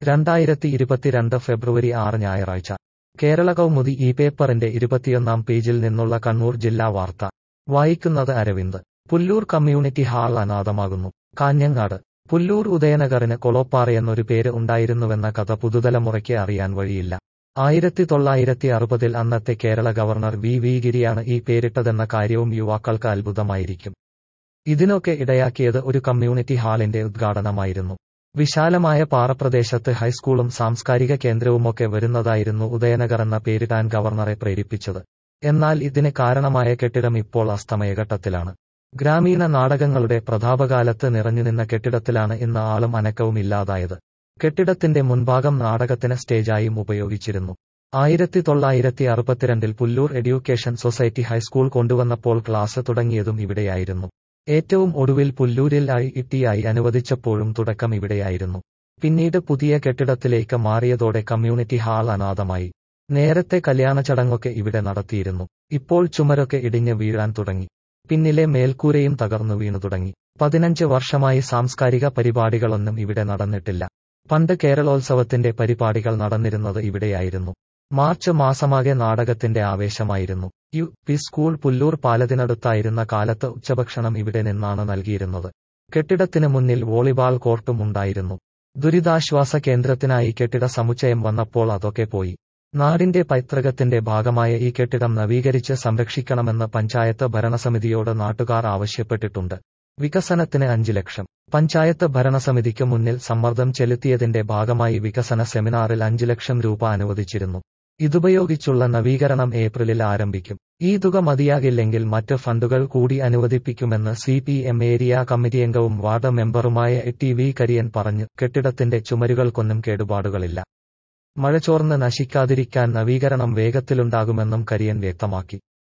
രണ്ടായിരത്തി ഇരുപത്തിരണ്ട് ഫെബ്രുവരി ആറ് ഞായറാഴ്ച കേരള കൗമുദി ഈ പേപ്പറിന്റെ ഇരുപത്തിയൊന്നാം പേജിൽ നിന്നുള്ള കണ്ണൂർ ജില്ലാ വാർത്ത വായിക്കുന്നത് അരവിന്ദ് പുല്ലൂർ കമ്മ്യൂണിറ്റി ഹാൾ അനാഥമാകുന്നു കാഞ്ഞങ്ങാട് പുല്ലൂർ ഉദയനഗറിന് കൊളോപ്പാറയെന്നൊരു പേര് ഉണ്ടായിരുന്നുവെന്ന കഥ പുതുതലമുറയ്ക്ക് അറിയാൻ വഴിയില്ല ആയിരത്തി തൊള്ളായിരത്തി അറുപതിൽ അന്നത്തെ കേരള ഗവർണർ വി വി ഗിരിയാണ് ഈ പേരിട്ടതെന്ന കാര്യവും യുവാക്കൾക്ക് അത്ഭുതമായിരിക്കും ഇതിനൊക്കെ ഇടയാക്കിയത് ഒരു കമ്മ്യൂണിറ്റി ഹാളിന്റെ ഉദ്ഘാടനമായിരുന്നു വിശാലമായ പാറപ്രദേശത്ത് ഹൈസ്കൂളും സാംസ്കാരിക കേന്ദ്രവുമൊക്കെ വരുന്നതായിരുന്നു ഉദയനഗർ എന്ന പേരിടാൻ ഗവർണറെ പ്രേരിപ്പിച്ചത് എന്നാൽ ഇതിന് കാരണമായ കെട്ടിടം ഇപ്പോൾ അസ്തമയഘട്ടത്തിലാണ് ഗ്രാമീണ നാടകങ്ങളുടെ പ്രതാപകാലത്ത് നിറഞ്ഞുനിന്ന കെട്ടിടത്തിലാണ് ഇന്ന് ആളും അനക്കവും ഇല്ലാതായത് കെട്ടിടത്തിന്റെ മുൻഭാഗം നാടകത്തിന് സ്റ്റേജായും ഉപയോഗിച്ചിരുന്നു ആയിരത്തി തൊള്ളായിരത്തി അറുപത്തിരണ്ടിൽ പുല്ലൂർ എഡ്യൂക്കേഷൻ സൊസൈറ്റി ഹൈസ്കൂൾ കൊണ്ടുവന്നപ്പോൾ ക്ലാസ് തുടങ്ങിയതും ഇവിടെയായിരുന്നു ഏറ്റവും ഒടുവിൽ പുല്ലൂരിൽ ഐ ഇട്ടിയായി അനുവദിച്ചപ്പോഴും തുടക്കം ഇവിടെയായിരുന്നു പിന്നീട് പുതിയ കെട്ടിടത്തിലേക്ക് മാറിയതോടെ കമ്മ്യൂണിറ്റി ഹാൾ അനാഥമായി നേരത്തെ കല്യാണ ചടങ്ങൊക്കെ ഇവിടെ നടത്തിയിരുന്നു ഇപ്പോൾ ചുമരൊക്കെ ഇടിഞ്ഞ് വീഴാൻ തുടങ്ങി പിന്നിലെ മേൽക്കൂരയും തകർന്നു വീണു തുടങ്ങി പതിനഞ്ച് വർഷമായി സാംസ്കാരിക പരിപാടികളൊന്നും ഇവിടെ നടന്നിട്ടില്ല പണ്ട് കേരളോത്സവത്തിന്റെ പരിപാടികൾ നടന്നിരുന്നത് ഇവിടെയായിരുന്നു മാർച്ച് മാസമാകെ നാടകത്തിന്റെ ആവേശമായിരുന്നു യു പി സ്കൂൾ പുല്ലൂർ പാലത്തിനടുത്തായിരുന്ന കാലത്ത് ഉച്ചഭക്ഷണം ഇവിടെ നിന്നാണ് നൽകിയിരുന്നത് കെട്ടിടത്തിന് മുന്നിൽ വോളിബാൾ കോർട്ടും ഉണ്ടായിരുന്നു ദുരിതാശ്വാസ കേന്ദ്രത്തിനായി കെട്ടിട സമുച്ചയം വന്നപ്പോൾ അതൊക്കെ പോയി നാടിന്റെ പൈതൃകത്തിന്റെ ഭാഗമായ ഈ കെട്ടിടം നവീകരിച്ച് സംരക്ഷിക്കണമെന്ന് പഞ്ചായത്ത് ഭരണസമിതിയോട് നാട്ടുകാർ ആവശ്യപ്പെട്ടിട്ടുണ്ട് വികസനത്തിന് അഞ്ച് ലക്ഷം പഞ്ചായത്ത് ഭരണസമിതിക്ക് മുന്നിൽ സമ്മർദ്ദം ചെലുത്തിയതിന്റെ ഭാഗമായി വികസന സെമിനാറിൽ അഞ്ച് ലക്ഷം രൂപ അനുവദിച്ചിരുന്നു ഇതുപയോഗിച്ചുള്ള നവീകരണം ഏപ്രിലിൽ ആരംഭിക്കും ഈ തുക മതിയാകില്ലെങ്കിൽ മറ്റ് ഫണ്ടുകൾ കൂടി അനുവദിപ്പിക്കുമെന്ന് C P M area committee അംഗവും വാർഡ് മെമ്പറുമായ ടി വി കരിയൻ പറഞ്ഞു കെട്ടിടത്തിന്റെ ചുമരുകൾക്കൊന്നും കേടുപാടുകളില്ല മഴ ചോർന്ന് നശിക്കാതിരിക്കാൻ നവീകരണം വേഗത്തിലുണ്ടാകുമെന്നും കരിയൻ വ്യക്തമാക്കി